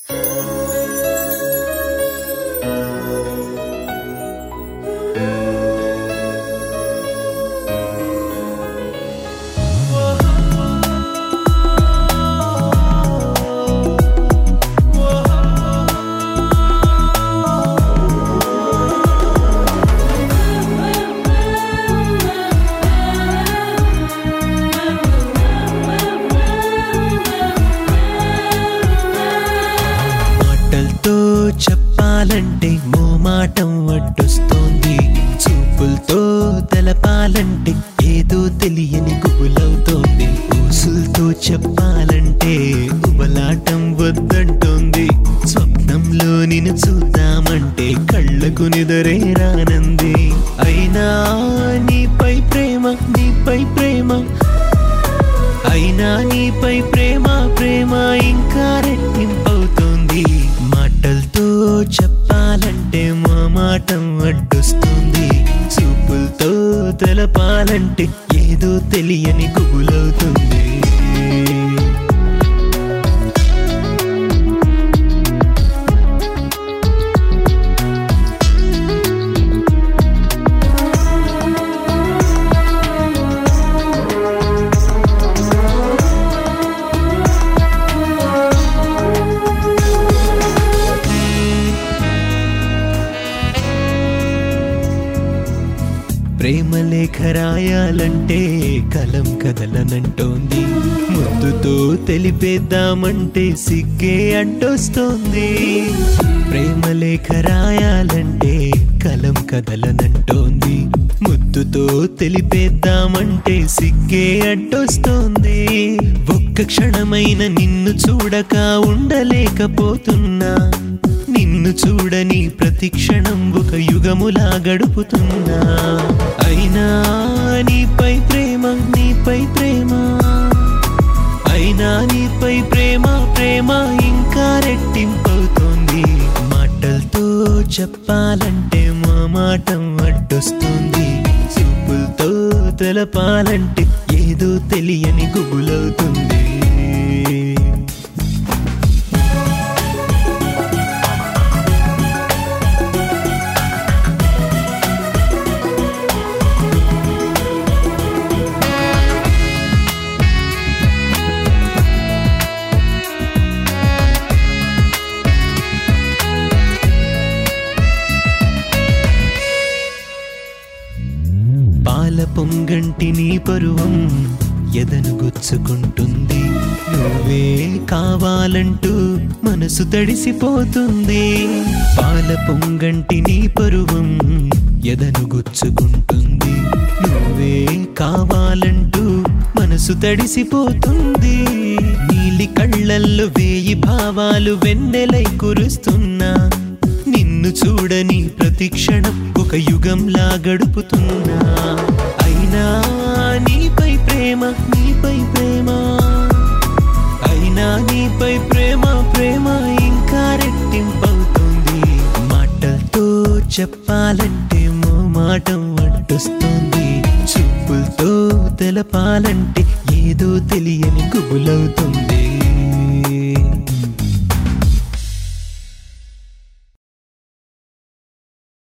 మాటలతో చెప్పాలంటే మోమాటం అడ్డొస్తోంది చూపులతో తెలపాలంటే ఏదో తెలియని గుబులవుతోంది ఊసులతో చెప్పాలంటే ఉబలాటం వద్దంటోంది స్వప్నంలో నిన్ను చూద్దామంటే కళ్ళకు నిదరే రానంది అయినా నీపై ప్రేమ నీపై ప్రేమ అయినా నీపై ప్రేమ ప్రేమ ఇంకా రెట్టింపవుతుంది మాటలతో చెప్పాలంటే మా మాటం అడ్డొస్తుంది చూపులతో తెలపాలంటే ఏదో తెలియని గుబులవుతుంది ప్రేమ లేఖ రాయాలంటే కలం కదలనంటోంది ముద్దుతో తెలిపేద్దామంటే సిగ్గే అడ్డొస్తోంది ప్రేమ లేఖ రాయాలంటే కలం కదలనంటోంది ముద్దుతో తెలిపేద్దామంటే సిగ్గే అడ్డొస్తోంది ఒక్క క్షణమైన నిన్ను చూడక ఉండలేకపోతున్నా నిన్ను చూడని ప్రతి క్షణం ఒక యుగములా గడుపుతున్నా అయినా నీపై ప్రేమ నీపై ప్రేమ అయినా నీపై ప్రేమ ప్రేమ ఇంకా రెట్టింపవుతోంది మాటలతో చెప్పాలంటే మా మాటం అడ్డొస్తుంది చూపులతో తెలపాలంటే ఏదో తెలియని గుబులవుతుంది పాల పొంగంటి నీ పరువం ఎదను గుచ్చుకుంటుంది నువ్వే కావాలంటూ మనసు తడిసిపోతుంది పాల పొంగంటి నీ పరువం ఎదను గుచ్చుకుంటుంది నువ్వే కావాలంటూ మనసు తడిసిపోతుంది నీలి కళ్ళల్లో వేయి భావాలు వెన్నెలై కురుస్తున్నా నిన్ను చూడని ప్రతి క్షణం ఒక యుగంలా గడుపుతున్నా అయినా నీపై ప్రేమ నీపై ప్రేమ అయినా నీపై ప్రేమ ప్రేమ ఇంకా రెట్టింపవుతుంది మాటలతో చెప్పాలంటే మో మాటం అడ్డొస్తుంది చూపులతో తెలపాలంటే ఏదో తెలియని గుబులవుతుంది